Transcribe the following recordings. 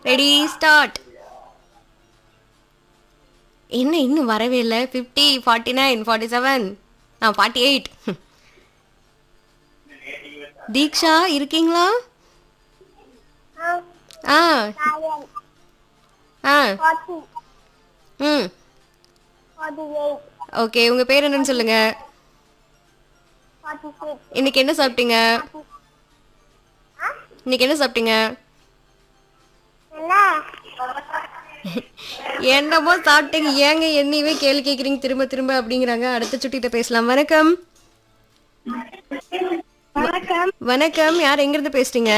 Ready start என்ன இன்னும் வரவே இல்லை fifty forty nine forty seven ஆ ஃபார்ட்டி எயிட் தீக்ஷா இருக்கீங்களா ஆ ஆ ம் ஓகே உங்கள் பேர் என்னன்னு சொல்லுங்க இன்னைக்கு என்ன சாப்பிட்டீங்க இன்னைக்கு என்ன சாப்பிட்டீங்க என்னமோ சாப்பிட்டீங்க ஏங்க என்னையவே கேள்வி கேட்குறீங்க திரும்ப திரும்ப அப்படிங்கிறாங்க அடுத்த சுட்டிகிட்ட பேசலாம் வணக்கம் வணக்கம் வணக்கம் யார் எங்கிருந்து பேசுறீங்க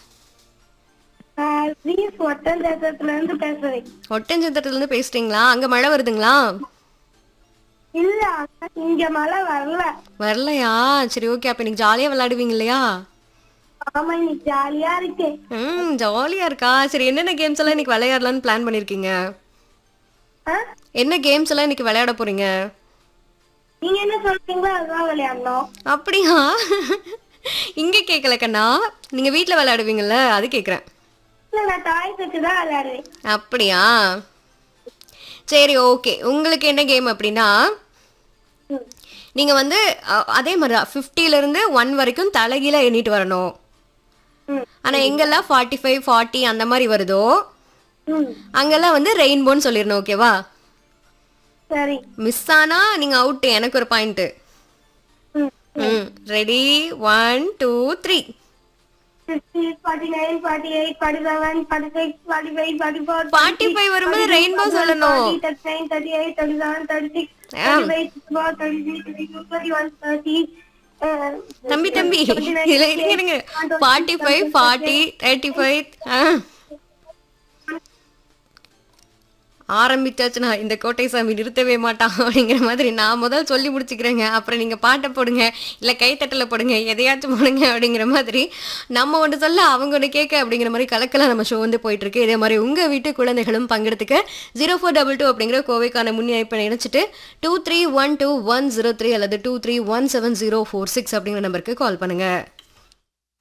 நான் ரீஸ் ஒட்டஞ்சத்திரத்துல இருந்து பேசுறேன் ஒட்டஞ்சத்திரத்துல இருந்து பேசுறீங்களா அங்க மழை வருதுங்களா இல்ல இங்க மழை வரல வரலையா சரி ஓகே அப்ப இன்னைக்கு ஜாலியா விளையாடுவீங்க இல்லையா ஆமா இன்னைக்கு ஜாலியா இருக்கு ம் ஜாலியா இருக்கா சரி என்னென்ன கேம்ஸ் எல்லாம் இன்னைக்கு விளையாடலாம்னு பிளான் பண்ணிருக்கீங்க ஆ? என்ன கேம்ஸ் எல்லாம் இன்னைக்கு விளையாட போறீங்க நீங்க என்ன சொல்றீங்களோ அதுதான் விளையாடணும் அப்படியா இங்க கேட்கல கண்ணா நீங்க வீட்ல விளையாடுவீங்கல்ல அது கேக்குறேன் இல்ல நான் டாய்ஸ் வச்சு தான் விளையாடுவேன் அப்படியா சரி ஓகே உங்களுக்கு என்ன கேம் அப்படின்னா ம். நீங்க வந்து அ- அதே மாதிரி தான் 50 ல இருந்து ஒன் வரைக்கும் தலைகீழ எண்ணிட்டு வரணும் ம். ஆனா எங்கெல்லாம் ஃபார்ட்டி ஃபைவ் ஃபார்ட்டி அந்த மாதிரி வருதோ ம் அங்கெல்லாம் வந்து ரெயின்போன்னு சொல்லிடணும் ஓகேவா சரி மிஸ் ஆனா நீங்க அவுட் எனக்கு ஒரு பாயிண்ட் ம் ம் ready one two three fifty forty nine forty eight forty seven forty six forty five forty four 45 வரும்போது ரெயின்போ சொல்லணும் thirty nine thirty eight thirty seven thirty six ஆ. Thirty five four thirty three thirty two thirty one thirty தம்பி தம்பி இல்ல இருங்க இருங்க forty five forty thirty five ஆரம்பிச்சாச்சுன்னா இந்த கோட்டை சாமி நிறுத்தவே மாட்டான் அப்படிங்கிற மாதிரி நான் முதல் சொல்லி முடிச்சுக்கிறேங்க அப்புறம் நீங்க பாட்டை போடுங்க இல்ல கைத்தட்டல போடுங்க எதையாச்சும் போடுங்க அப்படிங்கிற மாதிரி நம்ம ஒன்று சொல்ல அவங்க ஒன்று கேட்க அப்படிங்கிற மாதிரி கலக்கெல்லாம் நம்ம ஷோ வந்து போயிட்டு இருக்கு இதே மாதிரி உங்க வீட்டு குழந்தைகளும் பங்கெடுத்துக்க ஜீரோ ஃபோர் டபுள் டூ அப்படிங்கிற கோவைக்கான முன்னிணைப்பை நினைச்சிட்டு two three one two one zero three அல்லது two three one seven zero four six அப்படிங்கிற நம்பருக்கு கால் பண்ணுங்க